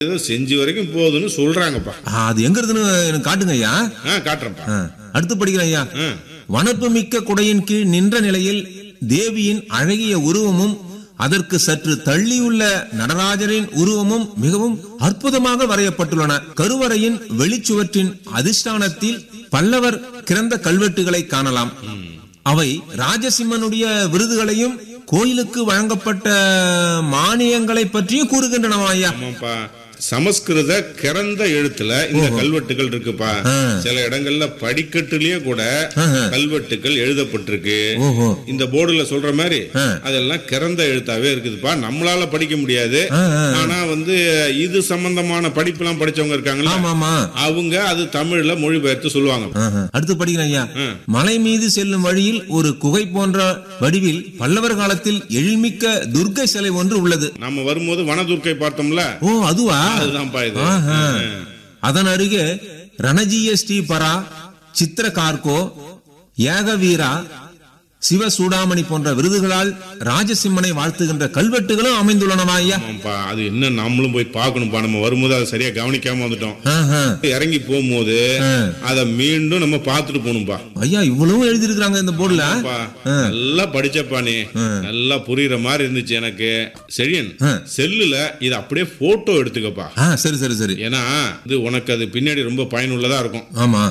ஏதோ செஞ்சு வரைக்கும் போகுதுன்னு சொல்றாங்கப்பா ஆ, அது எங்க இருக்குன்னு எனக்கு காட்டுங்க ஐயா ஆ காட்டுறேன்ப்பா ஆ, அடுத்து படிக்கிறேன் ஐயா ஆ. வனப்பு மிக்க குடையின் கீழ் நின்ற நிலையில் தேவியின் அழகிய உருவமும் அதற்கு சற்று தள்ளியுள்ள நடராஜரின் உருவமும் மிகவும் அற்புதமாக வரையப்பட்டுள்ளன கருவறையின் வெளிச்சுவற்றின் அதிஷ்டானத்தில் பல்லவர் கிறந்த கல்வெட்டுகளை காணலாம் அவை ராஜசிம்மனுடைய விருதுகளையும் கோயிலுக்கு வழங்கப்பட்ட மானியங்களை பற்றியும் கூறுகின்றனவா ஐயா ஆமாப்பா சமஸ்கிருத கிறந்த எழுத்துல இந்த கல்வெட்டுகள் இருக்குப்பா சில இடங்கள்ல படிக்கட்டுலயே கூட கல்வெட்டுகள் எழுதப்பட்டிருக்கு ஓஹோ இந்த போர்டுல சொல்ற மாதிரி அதெல்லாம் கிறந்த எழுத்தாவே இருக்குதுப்பா நம்மளால படிக்க முடியாது ஆனா வந்து இது சம்பந்தமான படிப்பு எல்லாம் படிச்சவங்க இருக்காங்களா ஆமாமா அவங்க அது தமிழ்ல மொழிபெயர்த்து சொல்லுவாங்க ஆஹா. அடுத்து படிக்கிறேன் ஐயா மலை மீது செல்லும் வழியில் ஒரு குகை போன்ற வடிவில் பல்லவர் காலத்தில் எழில்மிக்க துர்க்கை சிலை ஒன்று உள்ளது நம்ம வரும்போது வனதுர்க்கை பார்த்தோம்ல ஓ அதுவா அதுதான்ப்பா இது ஆஹா. அதன் அருகே ரணஜிய ஸ்ரீ பரா சித்திர கார்கோ ஏகவீரா சிவ சூடாமணி போன்ற விருதுகளால் ராஜசிம்மனை வாழ்த்துகின்ற கல்வெட்டுகளும் அமைந்துள்ளனவா ஐயா ஆமாப்பா அது என்ன நம்மளும் போய் பார்க்கணும்ப்பா நம்ம வரும்போது அதை சரியா கவனிக்காம வந்துட்டோம் ஆஹா. இறங்கி போகும்போது அதை மீண்டும் நம்ம பார்த்துட்டு போகணும்பா ஐயா இவ்வளவும் எழுதியிருக்கிறாங்க இந்த போர்டுல அப்பா, நல்லா படிச்சப்பா நீ நல்லா புரியுற மாதிரி இருந்துச்சு எனக்கு செழியன் செல்லுல இத அப்படியே போட்டோ எடுத்துக்கப்பா ஆ சரி சரி சரி ஏன்னா இது உனக்கு அது பின்னாடி ரொம்ப பயனுள்ளதா இருக்கும் ஆமா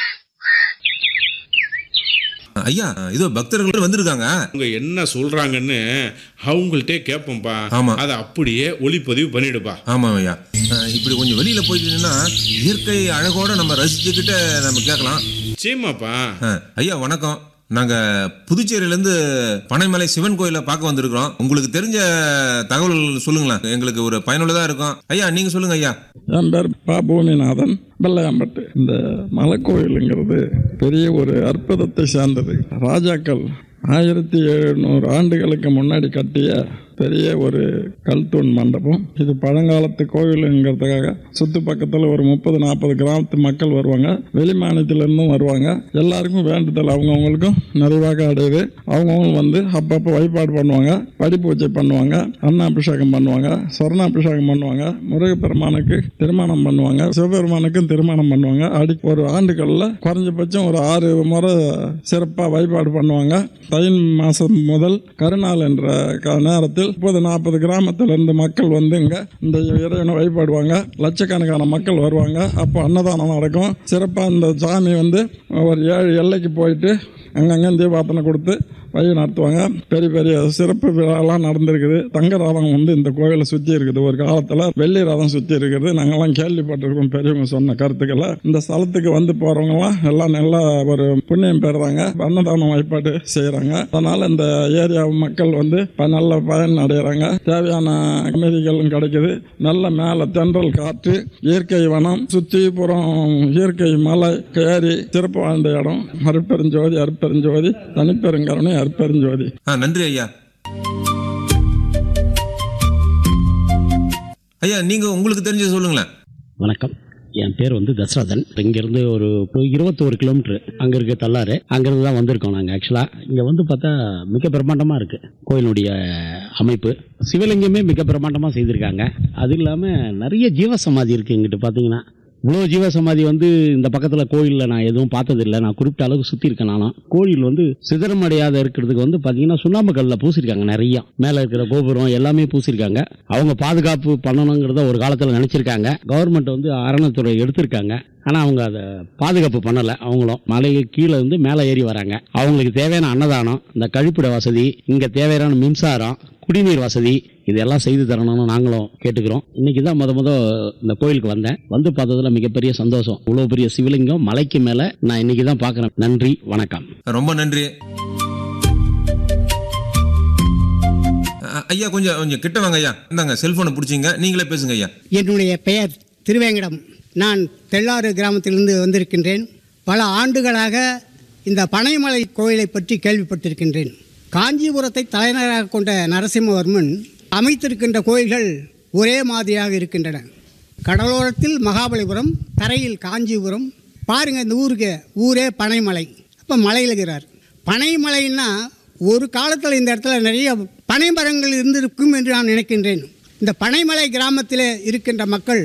ஐயா இதோ பக்தர்கள் வந்திருக்காங்க அவங்க என்ன சொல்றாங்கன்னு அவங்கள்ட்டே கேட்போம்ப்பா ஆமா. அதை அப்படியே ஒளிப்பதிவு பண்ணிடுப்பா ஆமா ஐயா அஹ், இப்படி கொஞ்சம் வெளியில போயிட்டீங்கன்னா இயற்கை அழகோட நம்ம ரசிச்சுக்கிட்டு நம்ம கேட்கலாம் சீமாப்பா அஹ், ஐயா வணக்கம் நாங்க புதுச்சேரியில இருந்து பனைமலை சிவன் கோயிலை பார்க்க வந்திருக்கிறோம் உங்களுக்கு தெரிஞ்ச தகவல் சொல்லுங்களேன் எங்களுக்கு ஒரு பயனுள்ளதா இருக்கும் ஐயா நீங்க சொல்லுங்க ஐயா என் பேர் பா பூமிநாதன் வெள்ளையாம்பட்டு இந்த மலைக்கோயிலுங்கிறது பெரிய ஒரு அற்புதத்தை சார்ந்தது ராஜாக்கள் ஆயிரத்தி எழுநூறு ஆண்டுகளுக்கு முன்னாடி கட்டிய பெரிய ஒரு கல்தூண் மண்டபம் இது பழங்காலத்து கோவிலுங்கிறதுக்காக சுற்று பக்கத்தில் ஒரு முப்பது நாற்பது கிராமத்து மக்கள் வருவாங்க வெளி மாநிலத்திலேருந்தும் வருவாங்க எல்லாருக்கும் வேண்டுதல் அவங்கவுங்களுக்கும் நிறைவாக அடையுது அவங்கவுங்க வந்து அப்பப்போ வழிபாடு பண்ணுவாங்க படி பூஜை பண்ணுவாங்க அன்னாபிஷேகம் பண்ணுவாங்க சொர்ணாபிஷேகம் பண்ணுவாங்க முருகப்பெருமானுக்கு திருமணம் பண்ணுவாங்க சிவபெருமானுக்கும் திருமணம் பண்ணுவாங்க அடி ஒரு ஆண்டுகளில் குறைஞ்சபட்சம் ஒரு ஆறு முறை சிறப்பாக வழிபாடு பண்ணுவாங்க தை மாதம் முதல் கருநாள் என்ற க- நேரத்தில் முப்பது நாற்பது கிராமத்திலிருந்து மக்கள் வந்து இங்கே இந்த இறைவனை வழிபாடுவாங்க லட்சக்கணக்கான மக்கள் வருவாங்க அப்போ அன்னதானம் நடக்கும் சிறப்பாக இந்த சாமி வந்து ஒரு ஏழு எல்லைக்கு போயிட்டு அங்கங்கே தீபார்த்தனை கொடுத்து வழி நடத்துவாங்க பெரிய பெரிய சிறப்பு விழாலாம் நடந்திருக்குது தங்க ரதம் வந்து இந்த கோவிலை சுற்றி இருக்குது ஒரு காலத்தில் வெள்ளி ரதம் சுற்றி இருக்குது நாங்கள்லாம் கேள்விப்பட்டிருக்கோம் பெரியவங்க சொன்ன கருத்துக்களை இந்த ஸ்தலத்துக்கு வந்து போகிறவங்கலாம் எல்லாம் நல்லா ஒரு புண்ணியம் பெறுறாங்க அன்னதானம் வழிபாடு செய்கிறாங்க அதனால் இந்த ஏரியா மக்கள் வந்து ப- நல்ல பயன் அடைகிறாங்க தேவையான அமைதிகளும் கிடைக்குது நல்ல மேலே தென்றல் காற்று இயற்கை வனம் சுற்றி புறம் இயற்கை மலை ஏரி சிறப்பு வாழ்ந்த இடம் அருட்பெருஞ்சோதி அருட்பெருஞ்சோதி தனிப்பெருங்கருணை அருட்பெருஞ்சோதி ஆ நன்றி ஐயா ஐயா நீங்க உங்களுக்கு தெரிஞ்சது சொல்லுங்களேன் வணக்கம் என் பேர் வந்து தசரதன் இங்கேருந்து ஒரு இருபத்தோரு கிலோமீட்ரு அங்கே இருக்க தள்ளாறு அங்கேருந்து தான் வந்திருக்கோம் நாங்கள் ஆக்சுவலாக இங்கே வந்து பார்த்தா மிக பிரம்மாண்டமாக இருக்குது கோயிலுடைய அமைப்பு சிவலிங்கமே மிக பிரம்மாண்டமாக செய்திருக்காங்க அது இல்லாமல் நிறைய ஜீவசமாதி இருக்குது இங்கிட்டு பார்த்தீங்கன்னா இவ்வளோ ஜீவசமாதி வந்து இந்த பக்கத்தில் கோயிலில் நான் எதுவும் பார்த்ததில்லை நான் குறிப்பிட்ட அளவுக்கு சுற்றி இருக்கேன் நானும் கோயில் வந்து சிதறமடையாத இருக்கிறதுக்கு வந்து பார்த்தீங்கன்னா சுண்ணாம்பு கல்லில் பூசிருக்காங்க நிறைய மேலே இருக்கிற கோபுரம் எல்லாமே பூசிருக்காங்க அவங்க பாதுகாப்பு பண்ணணுங்கிறத ஒரு காலத்தில் நினச்சிருக்காங்க கவர்மெண்ட் வந்து அறநிலைத்துறை எடுத்திருக்காங்க ஆனால் அவங்க அதை பாதுகாப்பு பண்ணலை அவங்களும் மலைக்கு கீழே இருந்து மேலே ஏறி வராங்க அவங்களுக்கு தேவையான அன்னதானம் இந்த கழிப்பிட வசதி இங்கே தேவையான மின்சாரம் குடிநீர் வசதி இதெல்லாம் செய்து தரணும்னு நாங்களும் கேட்டுக்கிறோம் இன்னைக்கு தான் முத முத இந்த கோயிலுக்கு வந்தேன் வந்து பார்த்ததுல மிகப்பெரிய சந்தோஷம் இவ்வளோ பெரிய சிவலிங்கம் மலைக்கு மேலே நான் இன்னைக்கு தான் பார்க்குறேன் நன்றி வணக்கம் ரொம்ப நன்றி அ- ஐயா கொஞ்சம் கொஞ்சம் கிட்ட வாங்க ஐயா இந்தாங்க செல்போனை பிடிச்சிங்க நீங்களே பேசுங்க ஐயா என்னுடைய பெயர் திருவேங்கடம் நான் தெள்ளாறு கிராமத்திலிருந்து வந்திருக்கின்றேன் பல ஆண்டுகளாக இந்த பனைமலை கோயிலை பற்றி கேள்விப்பட்டிருக்கின்றேன் காஞ்சிபுரத்தை தலைநகராக கொண்ட நரசிம்மவர்மன் அமைத்திருக்கின்ற கோயில்கள் ஒரே மாதிரியாக இருக்கின்றன கடலோரத்தில் மகாபலிபுரம் தரையில் காஞ்சிபுரம் பாருங்க இந்த ஊருக்கு ஊரே பனைமலை அப்போ மலையில் இருக்கிறார் பனைமலைன்னா ஒரு காலத்தில் இந்த இடத்துல நிறைய பனை மரங்கள் இருந்திருக்கும் என்று நான் நினைக்கின்றேன் இந்த பனைமலை கிராமத்தில் இருக்கின்ற மக்கள்